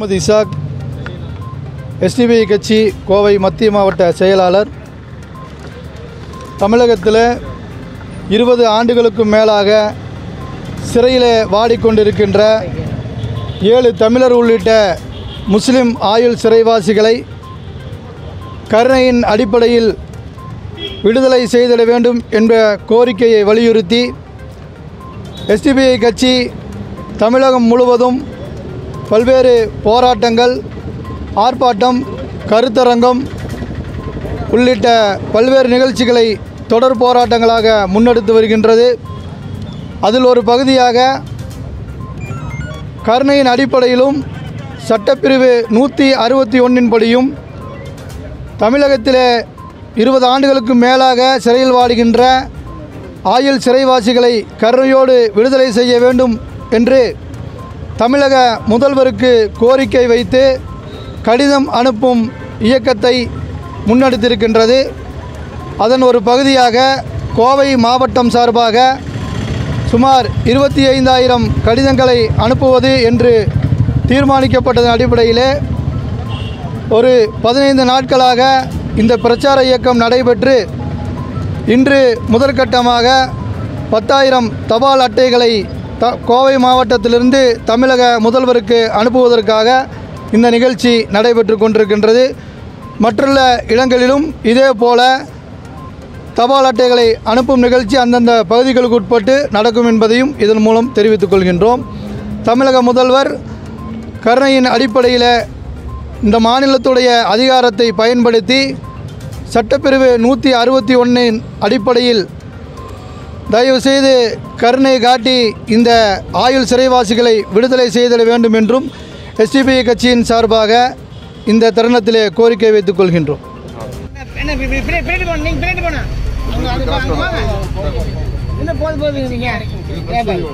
Mohammed Ishaq SDPI கட்சி கோவை மத்திய மாவட்ட செயலாளர் தமிழகத்தில் இருபது ஆண்டுகளுக்கும் மேலாக சிறையில் வாடிக்கொண்டிருக்கின்ற ஏழு தமிழர் உள்ளிட்ட முஸ்லிம் ஆயுள் சிறைவாசிகளை கருணையின் அடிப்படையில் விடுதலை செய்திட வேண்டும் என்ற கோரிக்கையை வலியுறுத்தி எஸ்டிபிஐ கட்சி தமிழகம் முழுவதும் பல்வேறு போராட்டங்கள் ஆர்ப்பாட்டம் கருத்தரங்கம் உள்ளிட்ட பல்வேறு நிகழ்ச்சிகளை தொடர் போராட்டங்களாக முன்னெடுத்து வருகின்றது அதில் ஒரு பகுதியாக கருணையின் அடிப்படையிலும் சட்டப்பிரிவு நூற்றி அறுபத்தி ஒன்றின் படியும் தமிழகத்திலே இருபது ஆண்டுகளுக்கு மேலாக சிறையில் வாடுகின்ற ஆயுள் சிறைவாசிகளை கருணையோடு விடுதலை செய்ய வேண்டும் என்று தமிழக முதல்வருக்கு கோரிக்கை வைத்து கடிதம் அனுப்பும் இயக்கத்தை முன்னெடுத்திருக்கின்றது அதன் ஒரு பகுதியாக கோவை மாவட்டம் சார்பாக சுமார் இருபத்தி ஐந்தாயிரம் கடிதங்களை அனுப்புவது என்று தீர்மானிக்கப்பட்டதன் அடிப்படையிலே ஒரு பதினைந்து நாட்களாக இந்த பிரச்சார இயக்கம் நடைபெற்று இன்று முதற்கட்டமாக பத்தாயிரம் தபால் அட்டைகளை த கோவை மாவட்டத்திலிருந்து தமிழக முதல்வருக்கு அனுப்புவதற்காக இந்த நிகழ்ச்சி நடைபெற்று கொண்டிருக்கின்றது மற்றுள்ள இடங்களிலும் இதே போல தபால் அட்டைகளை அனுப்பும் நிகழ்ச்சி அந்தந்த பகுதிகளுக்கு உட்பட்டு நடக்கும் என்பதையும் இதன் மூலம் தெரிவித்துக் கொள்கின்றோம் தமிழக முதல்வர் கருணையின் அடிப்படையில் இந்த மாநிலத்துடைய அதிகாரத்தை பயன்படுத்தி சட்டப்பிரிவு நூற்றி அறுபத்தி ஒன்றின் அடிப்படையில் தயவுசெய்து கருணை காட்டி இந்த ஆயுள் சிறைவாசிகளை விடுதலை செய்திட வேண்டும் என்றும் எஸ்டிபிஐ கட்சியின் சார்பாக இந்த தருணத்திலே கோரிக்கை வைத்துக் கொள்கின்றோம் என்ன பி- பி- பின்னாடி பின்னாடி போன நீங்க பின்னாடி போனா அங்க அங்க பா- அங்க வாங்க என்ன போது போகுது நீங்க ஏன் பாய்?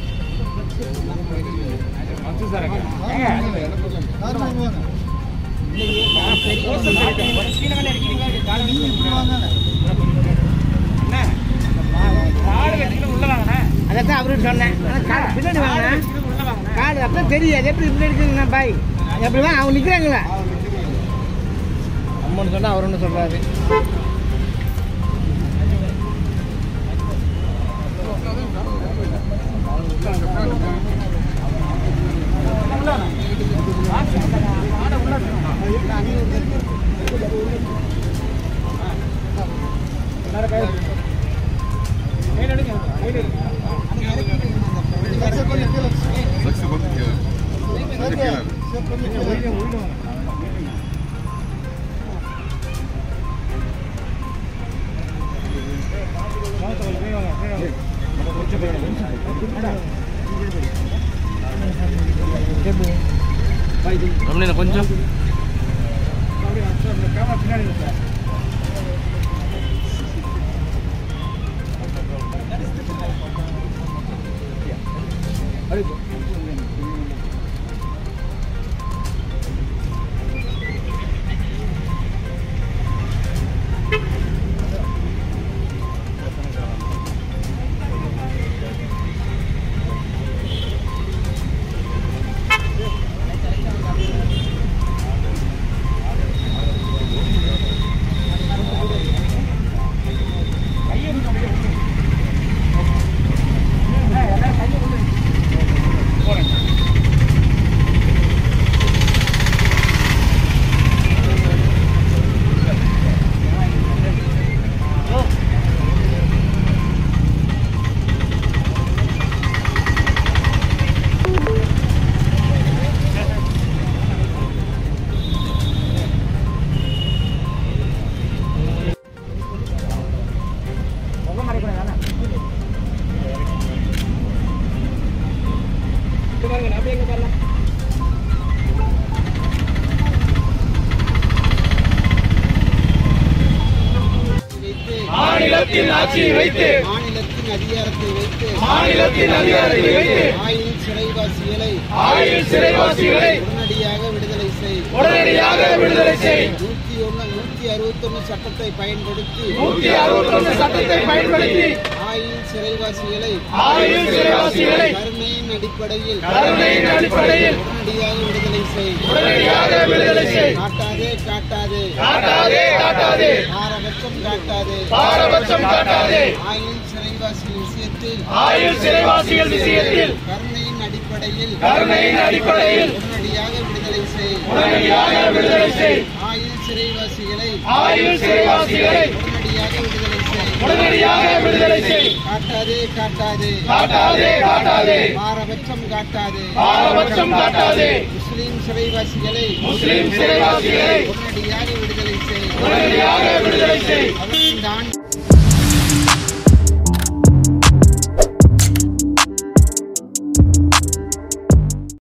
அதைத்தான் அவருக்கு சொன்னேன் ஆனா காடு பின்னாடி வாங்க காடு அப்போ தெரியாது எப்படி இப்படி இருக்குங்கண்ணா பாய் எப்படி வாங்க அவங்க நிற்கிறாங்களா அம்மன்னு சொன்னா அவர் ஒன்று சொல்றாரு கொஞ்சம் மாநிலத்தின் ஆட்சியை வைத்து மாநிலத்தின் அதிகாரத்தை வைத்து மாநிலத்தின் அதிகாரத்தை வைத்து ஆயுள் சிறைவாசிகளை ஆயுள் சிறைவாசிகளை உடனடியாக விடுதலை செய் உடனடியாக விடுதலை செய் நூத்தி ஒண்ணு நூத்தி அறுபத்தொன்னு சட்டத்தை பயன்படுத்தி நூத்தி அறுபத்தி ஒன்று சட்டத்தை பயன்படுத்தி ஆயுள் சிறைவாசிகளை ஆயுள் சிறைவாசிகளை கருணையின் அடிப்படையில் கருணையின் அடிப்படையில் உடனடியாக விடுதலை செய் உடனடியாக விடுதலை செய் காட்டாதே காட்டாதே காட்டாதே காட்டாதே பாரபட்சம் காட்டாதே பாரபட்சம் காட்டாதே ஆயுள் சிறைவாசிகள் விஷயத்தில் ஆயுள் சிறைவாசிகள் விஷயத்தில் கருணையின் அடிப்படையில் கருணையின் அடிப்படையில் உடனடியாக விடுதலை செய் உடனடியாக விடுதலை செய் ஆயுள் சிறைவாசிகளை ஆயுள் சிறைவாசிகளை உடனடியாக விடுதலை செய் உடனடியாக விடுதலை செய் காட்டாதே காட்டாதே காட்டாதே காட்டாதே பாரபட்சம் காட்டாதே பாரபட்சம் காட்டாதே முஸ்லிம் சிறைவாசிகளை முஸ்லிம் சிறைவாசிகளை உடனடியாக விடுதலை செய் உடனடியாக விடுதலை செய் அவர்களின் ஆண்